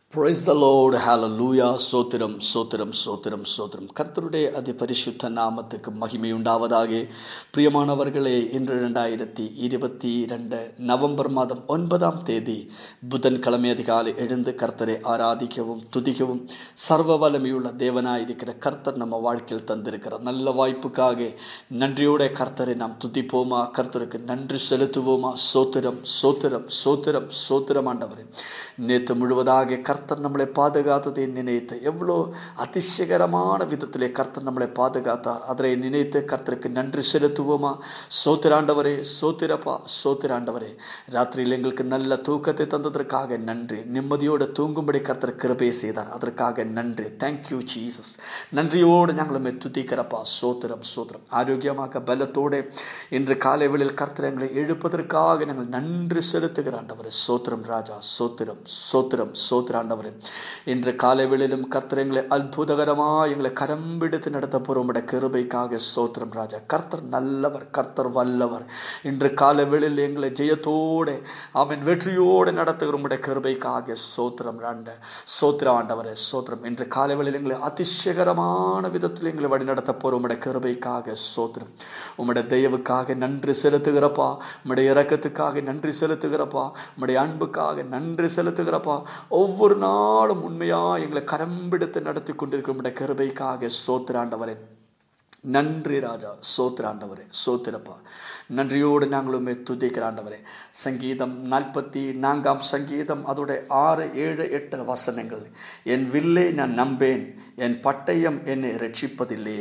praise the load ഹalleluya ஸ்தோத்திரம் ஸ்தோத்திரம் ஸ்தோத்திரம் ஸ்தோத்திரம் கர்த்தருடைய அதிபரிசுத்த நாமத்துக்கு மகிமையுண்டாவதாக பிரியமானவர்களே இன்று ரெண்டாயிரத்தி இருபத்தி ரெண்டு நவம்பர் மாதம் ஒன்பதாம் தேதி புதன்கிழமை அதிகாலை எழுந்து கர்த்தரை ஆராதிக்கவும் துதிக்கவும் சர்வ வல்லமையுள்ள தேவனாய் இருக்கிற கர்த்தர் நம்ம வாழ்க்கையில் தந்திருக்கிற நல்ல வாய்ப்புக்காக நன்றியோட கர்த்தரை நாம் துதிப்போமா கர்த்தருக்கு நன்றி செலுத்துவோமா சோத்திரம் சோத்திரம் சோத்திரம் சோத்திரம் ஆண்டவரே நேற்று முழுவதாக கர்த்தர் நம்மளை பாதுகாத்ததை நினைத்து எவ்வளோ அதிசயகரமான விதத்திலே கர்த்தர் நம்மளை பாதுகாத்தார் அதனை நினைத்து கர்த்தருக்கு நன்றி செலுத்துவோமா சோத்திராண்டவரே சோத்திரப்பா சோத்திராண்டவரே ராத்திரியில் எங்களுக்கு நல்ல தூக்கத்தை தந்ததற்காக நன்றி நிம்மதியோடு தூங்கும்படி கர்த்தர் கிருபை செய்தார் அதற்காக நன்றி தேங்க்யூ ஜீசஸ் நன்றியோடு ഞങ്ങളുമേ துதிக்கிறப்பா சோத்திரம் சோத்திரம் ஆரோக்கியமாக பலத்தோடு இன்று காலை வேளையில் கர்த்தர் எங்களை எழுப்பதற்காக நாங்கள் நன்றி செலுத்துகிற ஆண்டவர் சோத்திரம் ராஜா சோத்திரம் சோத்திரம் சோத்திர ஆண்டவர் இன்று காலை வேளையிலும் கர்த்தர் எங்களை அற்புதகரமாக எங்களை கரம் பிடித்து நடத்த போறோம் கிருபைக்காக சோத்திரம் ராஜா கர்த்தர் நல்லவர் கர்த்தர் வல்லவர் இன்று காலை வேளையில் எங்களை ஜெயத்தோடு அவன் வெற்றியோடு நடத்துகிற உடைய கிருபைக்காக சோத்திரம் ஆண்ட சோத்திரம் ஆண்டவரே சோத்திரம் இன்று காலை வேளையில் எங்களை அதிசயகரமான விதத்தில் எங்களை வழி நடத்த போறோம் உடைய கிருபைக்காக சோத்திரம் உம்முடைய தயவுக்காக நன்றி செலுத்துகிறப்பா உம்முடைய இரக்கத்துக்காக நன்றி செலுத்துகிறப்பா உம்முடைய அன்புக்காக நன்றி செலுத்துகிறப்பா ஒவ்வொரு நாளும் உண்மையா எங்களை கரம்பிடித்து நடத்தி கொண்டிருக்கிற உம்முடைய கிருபைக்காக சோத்திராண்டவரே நன்றி ராஜா சோத்திராண்டவரே சோத்திரப்பா நன்றியோடு நாங்களுமே துதிக்கிற ஆண்டவரே சங்கீதம் நாற்பத்தி நான்காம் சங்கீதம் அதோட ஆறு ஏழு எட்டு வசனங்கள் என் வில்லை நான் நம்பேன் என் பட்டயம் என்னை ரட்சிப்பதில்லையே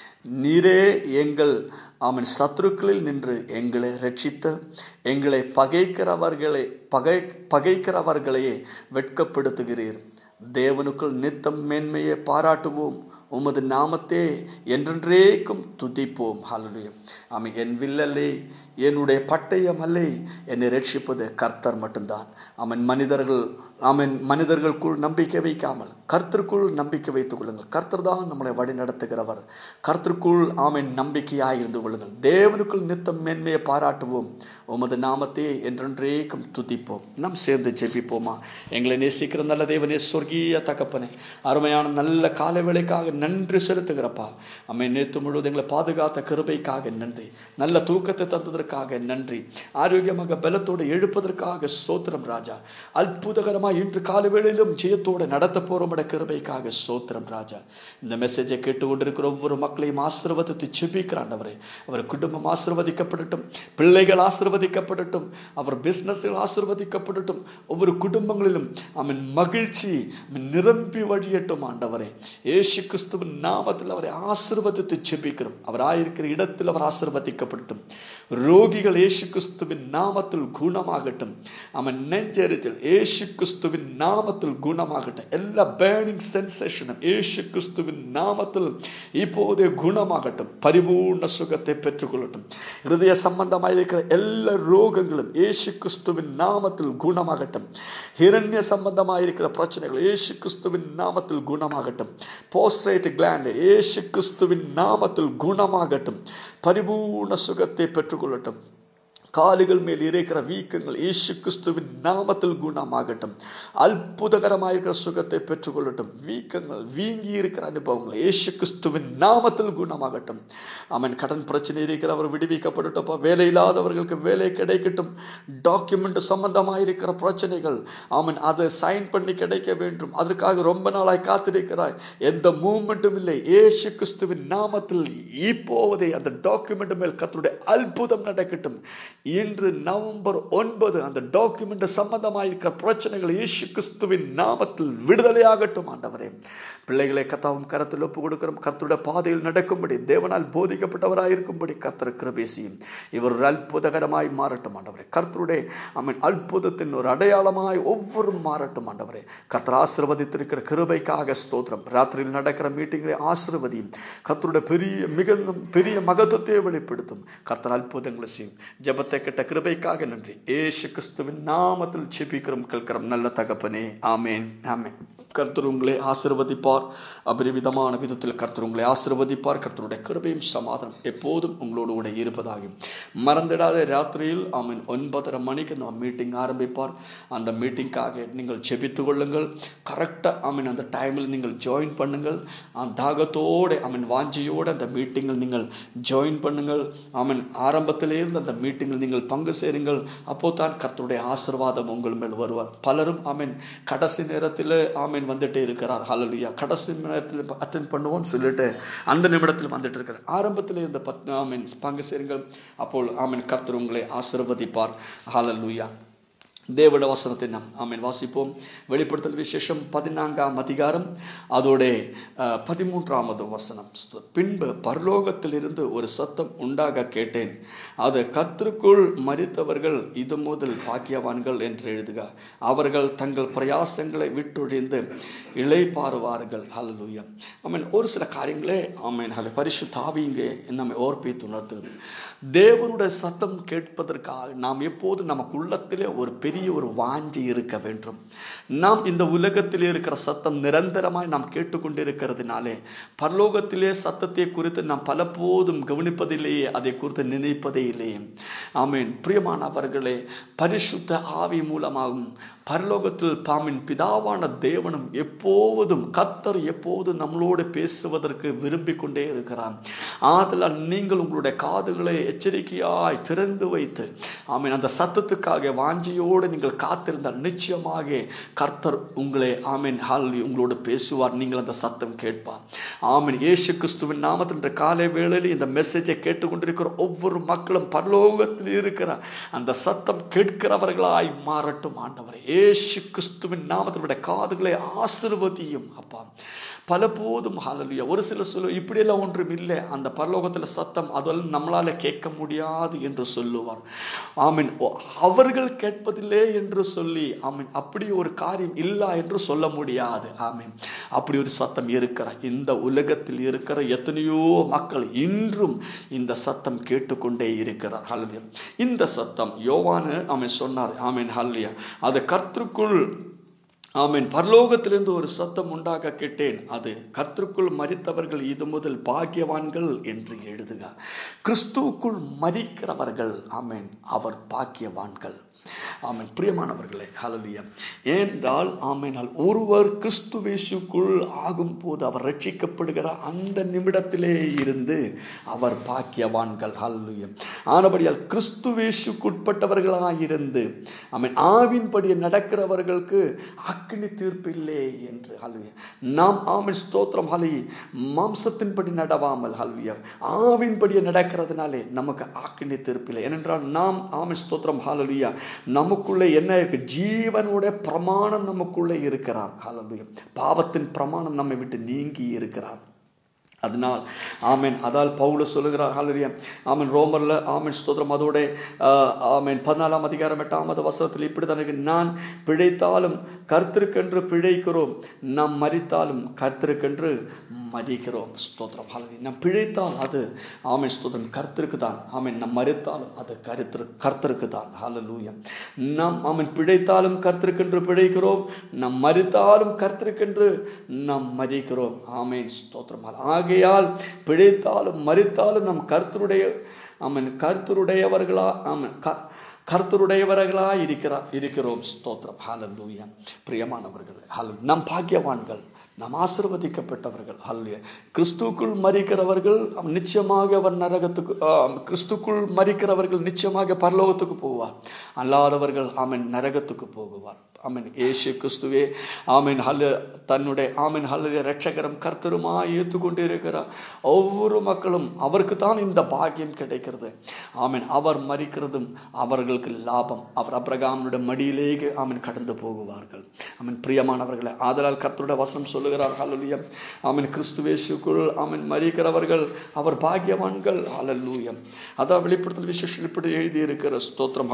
நீரே எங்கள் அவன் சத்துருக்களில் நின்று எங்களை ரட்சித்து எங்களை பகைக்கிறவர்களை பகை பகைக்கிறவர்களையே வெட்கப்படுத்துகிறீர் தேவனுக்குள் நித்தம் மேன்மையை பாராட்டுவோம் உமது நாமத்தே என்றென்றேக்கும் துதிப்போம் ஹalleluya ஆமை என் வில்லல்லே என்னுடைய பட்டயம் அல்லே என்னை ரட்சிப்பது கர்த்தர் மட்டும்தான் அவன் மனிதர்கள் அவன் மனிதர்களுக்குள் நம்பிக்கை வைக்காமல் கர்த்தருக்குள் நம்பிக்கை வைத்துக் கொள்ளுங்கள் கர்த்தர் தான் நம்மளை வழி நடத்துகிறவர் கர்த்தருக்குள் ஆமன் நம்பிக்கையாய் இருந்து கொள்ளுங்கள் தேவனுக்குள் நித்தம் மேன்மையை பாராட்டுவோம் உமது நாமத்தே என்றென்றேக்கும் துதிப்போம் நாம் சேர்ந்து ஜெபிப்போமா எங்களை நேசிக்கிற நல்ல தேவனே சொர்க்கீய தகப்பனே அருமையான நல்ல கால வேலைக்காக நன்றி செலுத்துகிறப்பா அம்மை நேற்று முழுவதும் எங்களை பாதுகாத்த கிருபைக்காக நன்றி நல்ல தூக்கத்தை தந்ததற்காக நன்றி ஆரோக்கியமாக பலத்தோடு எழுப்பதற்காக சோத்திரம் ராஜா அற்புதகரமாக இன்று கால வேளையிலும் ஜெயத்தோடு நடத்த போறோம் கிருபைக்காக சோத்திரம் ராஜா இந்த மெசேஜை கேட்டுக்கொண்டிருக்கிற ஒவ்வொரு மக்களையும் ஆசிர்வதித்து செபிக்கிறாண்டவரே அவர் குடும்பம் ஆசிர்வதிக்கப்படட்டும் பிள்ளைகள் ஆசிர்வதிக்கப்படட்டும் அவர் பிசினஸ்கள் ஆசிர்வதிக்கப்படட்டும் ஒவ்வொரு குடும்பங்களிலும் அவன் மகிழ்ச்சி நிரம்பி வழியட்டும் ஆண்டவரே ஏசு கிறிஸ்துவின் நாமத்தில் அவரை ஆசிர்வதித்து செபிக்கிறோம் அவர் ஆயிருக்கிற இடத்தில் அவர் ஆசிர்வதிக்கப்படட்டும் ரோகிகள் ஏசு கிறிஸ்துவின் நாமத்தில் குணமாகட்டும் அவன் நெஞ்சரித்தில் ஏசு கிறிஸ்துவின் நாமத்தில் குணமாகட்டும் எல்லா பேர்னிங் சென்சேஷனும் ஏசு கிறிஸ்துவின் நாமத்தில் இப்போதே குணமாகட்டும் பரிபூர்ண சுகத்தை பெற்றுக்கொள்ளட்டும் இருதய சம்பந்தமாக இருக்கிற எல்லா ரோகங்களும் ஏசு கிறிஸ்துவின் நாமத்தில் குணமாகட்டும் ஹிரண்ய சம்பந்தமாக இருக்கிற பிரச்சனைகள் ஏசு கிறிஸ்துவின் நாமத்தில் குணமாகட்டும் போஸ்ட்ரேட் கிளாண்ட் ஏசு கிறிஸ்துவின் நாமத்தில் குணமாகட்டும் பரிபூர்ண சுகத்தை பெற்றுக்கொள்ளட்டும் காலுகள் மேல் இருக்கிற வீக்கங்கள் இயேசு கிறிஸ்துவின் நாமத்தில் குணமாகட்டும் அற்புதகரமாயிருக்கிற சுகத்தை பெற்றுக்கொள்ளட்டும் வீக்கங்கள் வீங்கி இருக்கிற அனுபவங்கள் இயேசு கிறிஸ்துவின் நாமத்தில் குணமாகட்டும் அவன் கடன் பிரச்சனை இருக்கிறவர் விடுவிக்கப்படட்டும் வேலை இல்லாதவர்களுக்கு வேலை கிடைக்கட்டும் டாக்குமெண்ட் சம்பந்தமாயிருக்கிற பிரச்சனைகள் அவன் அதை சைன் பண்ணி கிடைக்க வேண்டும் அதற்காக ரொம்ப நாளாய் காத்திருக்கிறாய் எந்த மூமெண்ட்டும் இல்லை இயேசு கிறிஸ்துவின் நாமத்தில் இப்போதே அந்த டாக்குமெண்ட் மேல் கத்தருடைய அற்புதம் நடக்கட்டும் இன்று நவம்பர் ஒன்பது அந்த டாக்குமெண்ட் சம்பந்தமாயிருக்கிற பிரச்சனைகள் இயேசு கிறிஸ்துவின் நாமத்தில் விடுதலையாகட்டும் ஆண்டவரே பிள்ளைகளை கத்தாவும் கரத்தில் ஒப்பு கொடுக்கிறோம் கர்த்தருடைய பாதையில் நடக்கும்படி தேவனால் போதிக்கப்பட்டவராயிருக்கும்படி கர்த்தர் கிருபேசியும் இவர் ஒரு அற்புதகரமாய் மாறட்டும் ஆண்டவரே கர்த்தருடைய அவன் அற்புதத்தின் ஒரு அடையாளமாய் ஒவ்வொரு மாறட்டும் ஆண்டவரே கர்த்தர் ஆசிர்வதித்திருக்கிற கிருபைக்காக ஸ்தோத்திரம் ராத்திரியில் நடக்கிற மீட்டிங்களை ஆசிர்வதியும் கர்த்தருடைய பெரிய மிகுந்த பெரிய மகத்துவத்தை வெளிப்படுத்தும் கர்த்தர் அற்புதங்களை செய்யும் ஜபத்தை கெட்ட கிருபைக்காக நன்றி ஏசு கிறிஸ்துவின் நாமத்தில் செபிக்கிறோம் கேட்கிறோம் நல்ல தகப்பனே ஆமேன் ஆமேன் கர்த்தர் உங்களை ஆசிர்வதிப்பார் அபரிவிதமான விதத்தில் கர்த்தர் உங்களை ஆசிர்வதிப்பார் கர்த்தருடைய கிருபையும் சமாதானம் எப்போதும் உங்களோடு கூட இருப்பதாகும் மறந்துடாத ராத்திரியில் அவன் ஒன்பதரை மணிக்கு நம்ம மீட்டிங் ஆரம்பிப்பார் அந்த மீட்டிங்காக நீங்கள் செபித்து கொள்ளுங்கள் கரெக்டாக அவன் அந்த டைமில் நீங்கள் ஜாயின் பண்ணுங்கள் அந்த தாகத்தோடு அவன் வாஞ்சியோடு அந்த மீட்டிங்கில் நீங்கள் ஜாயின் பண்ணுங்கள் அவன் ஆரம்பத்திலே இருந்து அந்த மீட்டிங்கில் நீங்கள் பங்கு சேருங்கள் அப்போ தான் கர்த்தருடைய ஆசிர்வாதம் உங்கள் மேல் வருவார் பலரும் ஆமீன் கடைசி நேரத்தில் ஆமீன் வந்துட்டே இருக்கிறார் ஹalleluya கடைசி நேரத்தில் அட்டென்ட் பண்ணுவோம்னு சொல்லிட்டு அந்த நிமிடத்தில் வந்துட்டு இருக்கிறார் ஆரம்பத்தில் இருந்த பத் ஆமீன் பங்கு சேருங்கள் அப்போ ஆமீன் கர்த்தர் உங்களை ஆசிர்வதிப்பார் ஹalleluya தேவட வசனத்தை நாம் ஆமீன் வாசிப்போம் வெளிப்படுத்தல் விசேஷம் பதினான்காம் அதிகாரம் அதோட அஹ், பதிமூன்றாவது வசனம் பின்பு பரலோகத்திலிருந்து ஒரு சத்தம் உண்டாக கேட்டேன் அது கர்த்தருக்குள் மரித்தவர்கள் இது முதல் பாக்கியவான்கள் என்று எழுதுக அவர்கள் தங்கள் பிரயாசங்களை விட்டொழிந்து இளைப்பாறுவார்கள் ஹalleluya ஆமென் ஒரு சில காரியங்களே ஆமென் ஹalல பரிசுத்த ஆவி இங்கே நம்மை ஓர்ப்பித்து உணர்த்துது தேவனுடைய சத்தம் கேட்பதற்காக நாம் எப்போது நமக்கு உள்ளத்திலே ஒரு பெரிய ஒரு வாஞ்சி இருக்க வேண்டும் நாம் இந்த உலகத்திலே இருக்கிற சத்தம் நிரந்தரமாய் நாம் கேட்டுக்கொண்டிருக்கிறதுனாலே பரலோகத்திலே சத்தத்தை குறித்து நாம் பலபோதும் கவனிப்பதில்லையே அதை குறித்து நினைப்பதே இல்லையே ஆமீன் பிரியமானவர்களே பரிசுத்த ஆவி மூலமாகும் பரலோகத்தில் பாமின் பிதாவான தேவனும் எப்போதும் கத்தர் எப்போதும் நம்மளோடு பேசுவதற்கு விரும்பிக் கொண்டே இருக்கிறார் ஆதலால் நீங்கள் உங்களுடைய காதுகளை எச்சரிக்கையாய் திறந்து வைத்து ஆமீன் அந்த சத்தத்துக்காக வாஞ்சியோடு நீங்கள் காத்திருந்தால் நிச்சயமாக கர்த்தர் உங்களை ஆமீன் ஹால் உங்களோடு பேசுவார் நீங்கள் அந்த சத்தம் கேட்பார் ஆமீன் இயேசு கிறிஸ்துவின் நாமத்தில் இன்ற காலை வேளையில் இந்த மெசேஜை கேட்டுக்கொண்டிருக்கிற ஒவ்வொரு மக்களும் பரலோகத்தில் இருக்கிற அந்த சத்தம் கேட்கிறவர்களாய் மாறட்டும் ஆண்டவரே இயேசு கிறிஸ்துவின் நாமத்தினுடைய காதுகளை ஆசிர்வதியும் அப்பா பல போதும் ஹalleluya ஒரு சில சொல்லு இப்படியெல்லாம் ஒன்றும் இல்லை அந்த பரலோகத்துல சத்தம் அதெல்லாம் நம்மளால கேட்க முடியாது என்று சொல்லுவார் ஆமீன் ஓ, அவர்கள் கேட்பதில்லை என்று சொல்லி ஆமீன் அப்படி ஒரு காரியம் இல்ல என்று சொல்ல முடியாது ஆமீன் அப்படி ஒரு சத்தம் இருக்கிற இந்த உலகத்தில் இருக்கிற எத்தனையோ மக்கள் இன்றும் இந்த சத்தம் கேட்டுக்கொண்டே இருக்கிறார் ஹalleluya இந்த சத்தம் யோவானு ஆமீன் சொன்னார் ஆமீன் ஹalleluya அது கர்த்தருக்குள் ஆமென் பரலோகத்திலிருந்து ஒரு சத்தம் உண்டாக கேட்டேன் அது கர்த்தருக்குள் மரித்தவர்கள் இது முதல் பாக்கியவான்கள் என்று எழுதுக கிறிஸ்துவுக்குள் மரிக்கிறவர்கள் ஆமென் அவர் பாக்கியவான்கள் ஆமென் பிரியமானவர்களே ஹalleluya ஏனென்றால் ஆமெனால் ஒருவர் கிறிஸ்துவேசுக்குள் ஆகும் போது அவர் ரட்சிக்கப்படுகிற அந்த நிமிடத்திலே இருந்து அவர் பாக்கியவான்கள் ஹalleluya ஆனபடியால் கிறிஸ்துவேசுக்குட்பட்டவர்களாய் இருந்து ஆமென் ஆவின்படி நடக்கிறவர்களுக்கு அக்கினி தீர்ப்பு இல்லை என்று ஹalleluya நாம் ஆமென் ஸ்தோத்திரம் ஹலி மாம்சத்தின்படி நடவாமல் ஹalleluya ஆவின்படி நடக்கிறதுனாலே நமக்கு அக்கினி தீர்ப்பு இல்லை ஏனென்றால் நாம் ஆமென் ஸ்தோத்திரம் ஹalleluya நமக்குள்ளே என்ன இருக்கு ஜீவனுடைய பிரமாணம் நமக்குள்ளே இருக்கிறார் ஹalleluya பாவத்தின் பிரமாணம் நம்மை விட்டு நீங்கி இருக்கிறார் அதனால் ஆமென் அதால் பவுல சொல்லுகிறார் ஹalleluya ஆமென் ரோமர்ல ஆமென் ஸ்தோத்திரம் அதோட ஆஹ், ஆமென் பதினாலாம் அதிகாரம் எட்டாமது வசனத்தில் இப்படிதான் இருக்கு நான் பிழைத்தாலும் கர்த்தருக்கென்று பிழைக்கிறோம் நாம் மரித்தாலும் கர்த்தருக்கென்று மதிக்கிறோம் ஸ்தோத்திரம் ஹalleluya நாம் பிழைத்தால் அது ஆமென் ஸ்தோத்திரம் கர்த்தருக்கு தான் ஆமென் நாம் மரித்தாலும் அது கருத்தரு கர்த்தருக்கு தான் ஹalleluya நாம் ஆமென் பிழைத்தாலும் கர்த்தருக்கென்று பிழைக்கிறோம் நாம் மரித்தாலும் கர்த்தருக்கென்று நாம் மதிக்கிறோம் ஆமென் ஸ்தோத்திரம் ஆகையால் பிழைத்தாலும் மரித்தாலும் நம் கர்த்தருடைய ஆமென் கர்த்தருடையவர்களா ஆமென் க கர்த்தருடையவர்களா இருக்கிறார் இருக்கிறோம் ஸ்தோத்திரம் ஹalleluya பிரியமானவர்களே ஹalleluya நம் பாக்கியவான்கள் நாம் ஆசிர்வதிக்கப்பட்டவர்கள் ஹalleluya கிறிஸ்துக்குள் மரிக்கிறவர்கள் நிச்சயமாக அவர் நரகத்துக்கு ஆம், கிறிஸ்துக்குள் மரிக்கிறவர்கள் நிச்சயமாக பரலோகத்துக்கு போவார் அல்லாதவர்கள் ஆமென் நரகத்துக்கு போகுவார் ஆமென் இயேசு கிறிஸ்துவே ஆமென் ஹல்ல தன்னுடைய ஆமென் ஹல்ல ரட்சகரம் கர்த்தருமாய் ஏற்றுக்கொண்டு இருக்கிறார் ஒவ்வொரு மக்களும் அவருக்கு தான் இந்த பாக்கியம் கிடைக்கிறது ஆமென் அவர் மரிக்கிறதும் அவர்களுக்கு லாபம் அவர் அப்ரகாமனுடைய மடியிலேயே ஆமென் கடந்து போகுவார்கள் ஆமென் பிரியமானவர்களே ஆதலால் கர்த்தருடைய வசனம் சொல்லுகிறார் ஹalleluya ஆமென் கிறிஸ்துவேசுக்குள் ஆமென் மரிக்கிறவர்கள் அவர் பாக்கியவான்கள் ஹalleluya அதான் வெளிப்படுத்தல் விசேஷம் இப்படி எழுதி இருக்கிற ஸ்தோத்திரம் ஹalleluya அது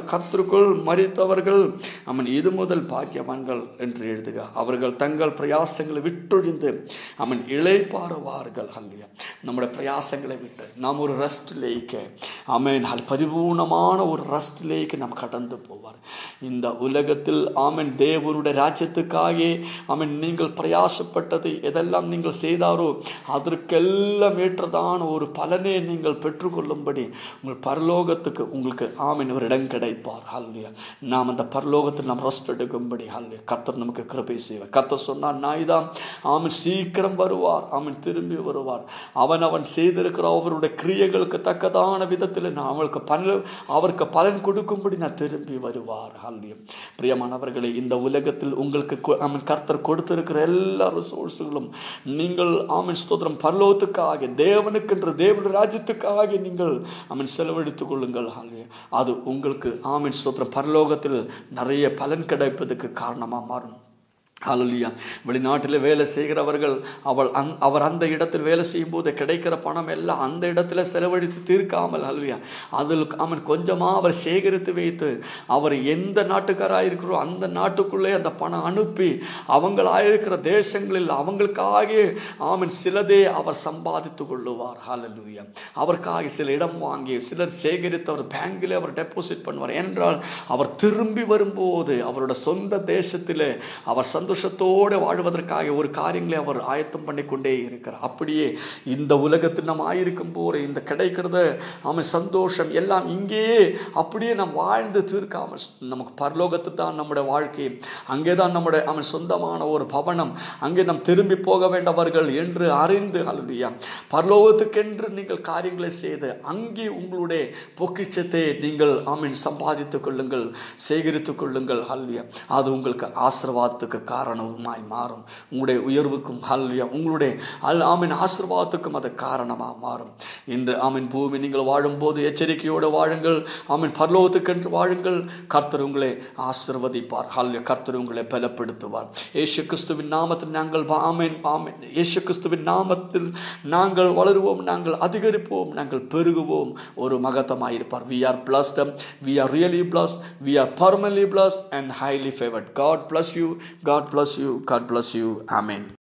கத்திற்குள் மறித்தவர்கள் அவன் இது முதல் பாக்கியவான்கள் என்று எழுதுக அவர்கள் தங்கள் பிரயாசங்களை விட்டொழிந்து அவன் இளைப்பாறுவார்கள் அல்லையா நம்முடைய பிரயாசங்களை விட்டு நாம் ஒரு ரெஸ்ட்லேக்கு அமேன் அது பரிபூர்ணமான ஒரு ரெஸ்ட்லேக்கு நாம் கடந்து போவார் இந்த உலகத்தில் ஆமன் தேவனுடைய ராஜ்யத்துக்காக ஆமன் நீங்கள் பிரயாசப்பட்டது எதெல்லாம் நீங்கள் செய்தாரோ அதற்கெல்லாம் ஏற்றதான ஒரு பலனை நீங்கள் பெற்றுக்கொள்ளும்படி உங்கள் பரலோகத்துக்கு உங்களுக்கு ஆமன் ஒரு இடம் கிடைப்பார் ஹல்லியா நாம் அந்த பரலோகத்தில் நாம் ரெஸ்ட் எடுக்கும்படி ஹல்லியா கர்த்தர் நமக்கு கிருபை செய்வார் கர்த்தர் சொன்னார் நாய்தான் ஆமன் சீக்கிரம் வருவார் அவன் திரும்பி வருவார் அவன் அவன் செய்திருக்கிற அவருடைய கிரியைகளுக்கு தக்கதான விதத்தில் நான் அவளுக்கு பலன் அவருக்கு பலன் கொடுக்கும்படி நான் திரும்பி வருவார் ஹல்லியம் பிரியமானவர்களே இந்த உலகத்தில் உங்களுக்கு அவன் கர்த்தர் கொடுத்திருக்கிற எல்லா ரிசோர்ஸுகளும் நீங்கள் ஆமன் ஸ்தோத்திரம் பரலோகத்துக்காக தேவனுக்கென்று தேவனுடைய ராஜ்யத்துக்காக நீங்கள் அவன் செலவழித்துக் கொள்ளுங்கள் அது உங்களுக்கு ஆமன் ஸ்தோத்திரம் பரலோகத்தில் நிறைய பலன் கிடைப்பதற்கு காரணமா மாறும் ஹalleluya வெளிநாட்டில் வேலை செய்கிறவர்கள் அவள் அந் அவர் அந்த இடத்தில் வேலை செய்யும் போது கிடைக்கிற பணம் எல்லாம் அந்த இடத்துல செலவழித்து தீர்க்காமல் ஹalleluya அதில் அவன் கொஞ்சமா அவர் சேகரித்து வைத்து அவர் எந்த நாட்டுக்காராக இருக்கிறோ அந்த நாட்டுக்குள்ளே அந்த பணம் அனுப்பி அவங்களாயிருக்கிற தேசங்களில் அவங்களுக்காக அவன் சிலதே அவர் சம்பாதித்து கொள்ளுவார் ஹalleluya அவருக்காக சில இடம் வாங்கி சிலர் சேகரித்து அவர் பேங்கில் அவர் டெபாசிட் பண்ணுவார் என்றால் அவர் திரும்பி வரும்போது அவரோட சொந்த தேசத்திலே அவர் சந்த சந்தோஷத்தோடு வாழ்வதற்காக ஒரு காரியங்களை அவர் ஆயத்தம் பண்ணி கொண்டே இருக்கிறார் அப்படியே இந்த உலகத்தில் நாம் ஆயிருக்கும் போது இந்த கிடைக்கிறத அவன் சந்தோஷம் எல்லாம் இங்கேயே அப்படியே நாம் வாழ்ந்து தீர்க்காமல் நமக்கு பரலோகத்து தான் நம்முடைய வாழ்க்கை அங்கே தான் நம்முடைய அவன் சொந்தமான ஒரு பவனம் அங்கே நாம் திரும்பி போக வேண்டவர்கள் என்று அறிந்து அலுவலியா பரலோகத்துக்கென்று நீங்கள் காரியங்களை செய்து அங்கே உங்களுடைய பொக்கிச்சத்தை நீங்கள் ஆமீன் சம்பாதித்துக் கொள்ளுங்கள் சேகரித்துக் கொள்ளுங்கள் ஹல்வியா அது உங்களுக்கு ஆசிர்வாதத்துக்கு காரணமாய் மாறும் உங்களுடைய உயர்வுக்கும் ஹல்வியா உங்களுடைய அல் ஆமீன் ஆசிர்வாதத்துக்கும் அது காரணமாக மாறும் இன்று ஆமீன் பூமி நீங்கள் வாழும்போது எச்சரிக்கையோடு வாழுங்கள் ஆமீன் பரலோகத்துக்கென்று வாழுங்கள் கர்த்தர் உங்களை ஆசிர்வதிப்பார் ஹல்வியா கர்த்தர் உங்களை பலப்படுத்துவார் ஏசு கிறிஸ்துவின் நாமத்தில் நாங்கள் ஆமீன் ஆமீன் ஏசு கிறிஸ்துவின் நாமத்தில் நாங்கள் வளருவோம் நாங்கள் அதிகரிப்போம் நாங்கள் பெருகுவோம் ஒரு மகத்தமாயிருப்பார் we are blessed we are really blessed we are permanently blessed and highly favoured God bless you God bless you God bless you ஆமீன்